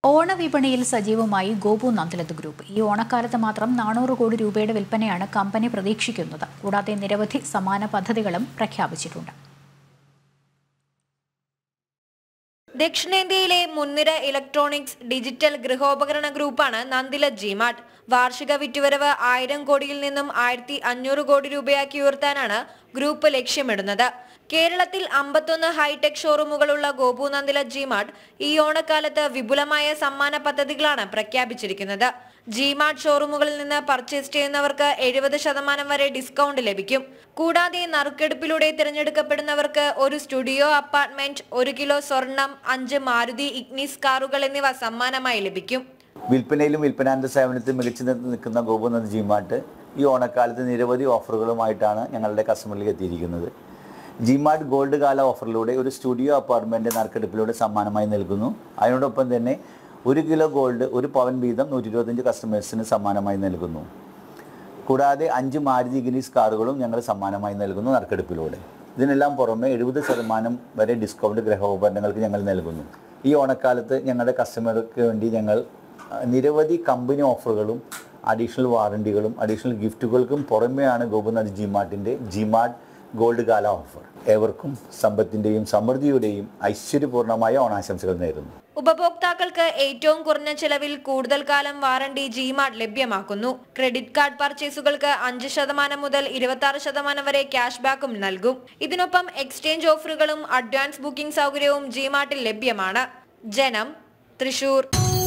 ഓണവിപണിയിൽ സജീവമായി ഗോപു നന്ദലത്ത് ഗ്രൂപ്പ് ഈ ഓണക്കാലത്ത് മാത്രം നാനൂറ് കോടി രൂപയുടെ വിൽപ്പനയാണ് കമ്പനി പ്രതീക്ഷിക്കുന്നത് കൂടാതെ നിരവധി സമാന പദ്ധതികളും പ്രഖ്യാപിച്ചിട്ടുണ്ട് ദക്ഷിണേന്ത്യയിലെ മുൻനിര ഇലക്ട്രോണിക്സ് ഡിജിറ്റൽ ഗൃഹോപകരണ ഗ്രൂപ്പാണ് നന്ദില ജിമാർട്ട് വാർഷിക വിറ്റുവരവ് ആയിരം കോടിയിൽ നിന്നും ആയിരത്തി അഞ്ഞൂറ് കോടി രൂപയാക്കി ഉയർത്താനാണ് ഗ്രൂപ്പ് ലക്ഷ്യമിടുന്നത് കേരളത്തിൽ അമ്പത്തൊന്ന് ഹൈടെക് ഷോറൂമുകളുള്ള ഗോപു നന്ദില ജിമാർട്ട് ഈ ഓണക്കാലത്ത് വിപുലമായ സമ്മാന പദ്ധതികളാണ് പ്രഖ്യാപിച്ചിരിക്കുന്നത് ജിമാർട്ട് ഷോറൂമുകളിൽ നിന്ന് പർച്ചേസ് ചെയ്യുന്നവർക്ക് എഴുപത് ശതമാനം വരെ ഡിസ്കൗണ്ട് ലഭിക്കും കൂടാതെ നറുക്കെടുപ്പിലൂടെ തിരഞ്ഞെടുക്കപ്പെടുന്നവർക്ക് ഒരു സ്റ്റുഡിയോ അപ്പാർട്ട്മെന്റ് ഒരു കിലോ സ്വർണം അഞ്ച് മാരുതി ഇഗ്നിസ് കാറുകൾ എന്നിവ സമ്മാനമായി ലഭിക്കും വിൽപ്പനയിലും വിൽപ്പനാനന്ദ സേവനത്തിൽ മികച്ചു നിൽക്കുന്ന ഗോപുനന്ദ ജിമാർട്ട് ഈ ഓണക്കാലത്ത് നിരവധി ഓഫറുകളുമായിട്ടാണ് ഞങ്ങളുടെ കസ്റ്റമറിലേക്ക് എത്തിയിരിക്കുന്നത് ജിമാർട്ട് ഗോൾഡ് കാല ഓഫറിലൂടെ ഒരു സ്റ്റുഡിയോ അപ്പാർട്ട്മെൻറ്റ് നറുക്കെടുപ്പിലൂടെ സമ്മാനമായി നൽകുന്നു അതിനോടൊപ്പം തന്നെ ഒരു കിലോ ഗോൾഡ് ഒരു പവൻ വീതം നൂറ്റി ഇരുപത്തഞ്ച് കസ്റ്റമേഴ്സിന് സമ്മാനമായി നൽകുന്നു കൂടാതെ അഞ്ച് മാരുതി ഗിനീസ് കാറുകളും ഞങ്ങൾ സമ്മാനമായി നൽകുന്നു നറുക്കെടുപ്പിലൂടെ ഇതിനെല്ലാം പുറമെ എഴുപത് ശതമാനം വരെ ഡിസ്കൗണ്ട് ഗൃഹോപകരണങ്ങൾക്ക് ഞങ്ങൾ നൽകുന്നു ഈ ഓണക്കാലത്ത് ഞങ്ങളുടെ കസ്റ്റമർക്ക് വേണ്ടി ഞങ്ങൾ അഹ്, നിരവധി കമ്പനി ഓഫറുകളും അഡീഷണൽ വാറണ്ടികളും അഡീഷണൽ ഗിഫ്റ്റുകൾക്കും പുറമെയാണ് ഗോപുനാഥ് ജിമാർട്ടിൻ്റെ ജിമാർട്ട് ഗോൾഡ് കാല ഓഫർ ഏവർക്കും സമ്പത്തിൻ്റെയും സമൃദ്ധിയുടെയും ഐശ്വര്യപൂർണ്ണമായ ഓണാശംസകൾ നേരുന്നു ഉപഭോക്താക്കൾക്ക് ഏറ്റവും കുറഞ്ഞ ചെലവിൽ കൂടുതൽ കാലം വാറണ്ടി ജിമാർട്ട് ലഭ്യമാക്കുന്നു ക്രെഡിറ്റ് കാർഡ് പർച്ചേസുകൾക്ക് അഞ്ച് ശതമാനം മുതൽ ഇരുപത്തി ആറ് ശതമാനം വരെ ക്യാഷ് ബാക്കും നൽകും ഇതിനൊപ്പം എക്സ്ചേഞ്ച് ഓഫറുകളും അഡ്വാൻസ് ബുക്കിംഗ് സൗകര്യവും ജിമാർട്ടിൽ ലഭ്യമാണ് ജനം തൃശൂർ